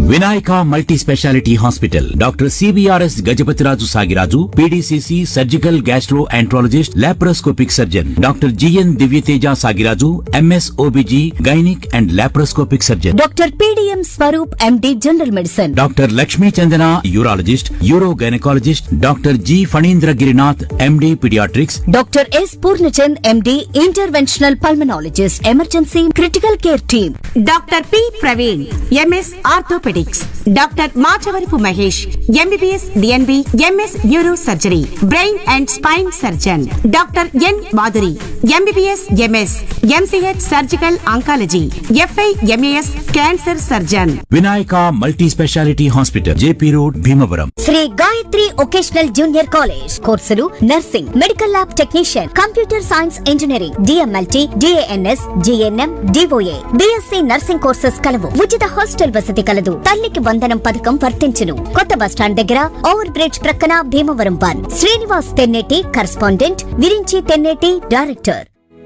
Vinayaka multi speciality hospital doctor CBRS Gajapathiraju Sagiraju PDCC surgical gastroenterologist laparoscopic surgeon doctor GN Divyateja Sagiraju MS OBG gynaec and laparoscopic surgeon doctor PDM Swaroop MD general medicine doctor Lakshmi Chandana urologist uro gynaecologist doctor G Phanindra Girinath MD paediatrics doctor S Purnachand MD interventional pulmonologist emergency critical care team doctor P Praveen MS orthopaedics doctor Machavarapu Mahesh MBBS DNB MS neuro surgery brain and spine surgeon doctor N Madhuri MBBS MS MCH surgical oncology FI MAS cancer surgeon Vinayaka multi speciality hospital JP road Bhimavaram Sri Gayatri vocational junior college కోర్సులు nursing medical lab technician computer science engineering DMLT DNS GNM DOA BSc nursing courses కలవు ఉచిత hostel వసతి కలదు తల్లికి వందనం పథకం వర్తించును కొత్త bus stand దగ్గర ఓవర్ బ్రిడ్జ్ ప్రక్కన Bhimavaram one Srinivas Tenneti correspondent Virinchi Tenneti director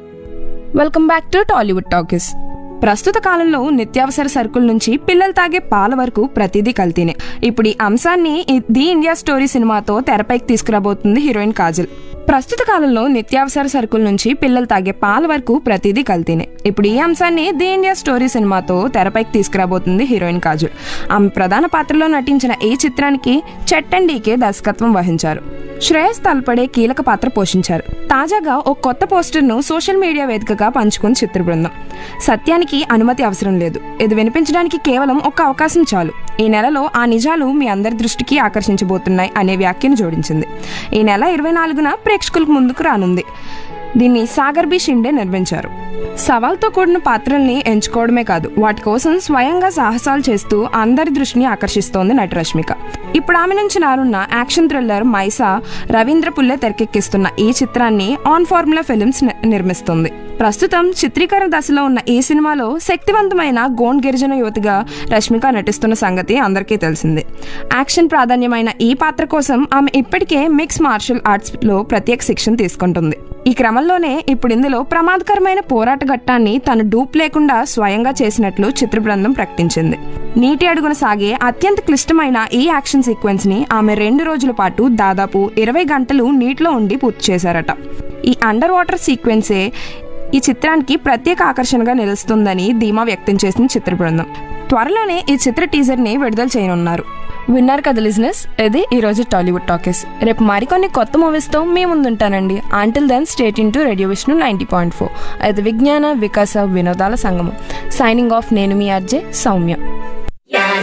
welcome back to Tollywood talkies ప్రస్తుత కాలంలో నిత్యావసర సరుకుల నుంచి పిల్లలు తాగే పాల వరకు ప్రతిదీ కల్తీనే ఇప్పుడు ఈ అంశాన్ని ఈ- ది ఇండియా స్టోరీ సినిమాతో తెరపైకి తీసుకురాబోతుంది హీరోయిన్ కాజల్ ప్రస్తుత కాలంలో నిత్యావసర సరుకుల నుంచి పిల్లలు తాగే పాల వరకు ప్రతిదీ కల్తీనే ఇప్పుడు ఈ అంశాన్ని ది ఇండియా స్టోరీ సినిమాతో తెరపైకి తీసుకురాబోతుంది హీరోయిన్ కాజల్ ఆమె ప్రధాన పాత్రలో నటించిన ఈ చిత్రానికి చెట్టన్ డీకే దర్శకత్వం వహించారు శ్రేయస్ తల్పడే కీలక పాత్ర పోషించారు తాజాగా ఓ కొత్త పోస్టర్ను సోషల్ మీడియా వేదికగా పంచుకుంది చిత్ర బృందం సత్యానికి అనుమతి అవసరం లేదు ఇది వినిపించడానికి కేవలం ఒక అవకాశం చాలు ఈ నెలలో ఆ నిజాలు మీ అందరి దృష్టికి ఆకర్షించబోతున్నాయి అనే వ్యాఖ్యను జోడించింది ఈ నెల ఇరవై నాలుగున ప్రేక్షకులకు ముందుకు రానుంది దీన్ని సాగర్ బి షిండే నిర్మించారు సవాల్తో కూడిన పాత్రల్ని ఎంచుకోవడమే కాదు వాటి కోసం స్వయంగా సాహసాలు చేస్తూ అందరి దృష్టిని ఆకర్షిస్తోంది నటి రష్మిక ఇప్పుడు ఆమె నుంచి నారున్న యాక్షన్ థ్రిల్లర్ మైసా రవీంద్ర పుల్లె తెరకెక్కిస్తున్న ఈ చిత్రాన్ని ఆన్ ఫార్ములా ఫిల్మ్స్ ని- నిర్మిస్తుంది ప్రస్తుతం చిత్రీకరణ దశలో ఉన్న ఈ సినిమాలో శక్తివంతమైన గోండ్ గిరిజన యువతిగా రష్మిక నటిస్తున్న సంగతి అందరికీ తెలిసిందే యాక్షన్ ప్రాధాన్యమైన ఈ పాత్ర కోసం ఆమె ఇప్పటికే మిక్స్ మార్షల్ ఆర్ట్స్ లో ప్రత్యేక శిక్షణ తీసుకుంటుంది ఈ క్రమంలోనే ఇప్పుడు ఇందులో ప్రమాదకరమైన పోరాట ఘట్టాన్ని తను డూప్ లేకుండా స్వయంగా చేసినట్లు చిత్ర బృందం ప్రకటించింది నీటి అడుగున సాగే అత్యంత క్లిష్టమైన ఈ యాక్షన్ సీక్వెన్స్ ని ఆమె రెండు రోజుల పాటు దాదాపు ఇరవై గంటలు నీటిలో ఉండి పూర్తి చేశారట ఈ అండర్ వాటర్ సీక్వెన్సే ఈ చిత్రానికి ప్రత్యేక ఆకర్షణగా నిలుస్తుందని ధీమా వ్యక్తం చేసిన చిత్ర బృందం త్వరలోనే ఈ చిత్ర టీజర్ ని విడుదల చేయనున్నారు విన్నారు కదా లిజినెస్ ఇది ఈ రోజు టాలీవుడ్ టాకీస్ రేపు మరికొన్ని కొత్త మూవీస్ తో మీ ముందుంటానండి ఆంటిల్ దెన్ స్టేట్ ఇన్ to radio Vishnu ninety point four అది విజ్ఞాన వికాస వినోదాల సంగమం సైనింగ్ ఆఫ్ నేను మీ అర్జే సౌమ్య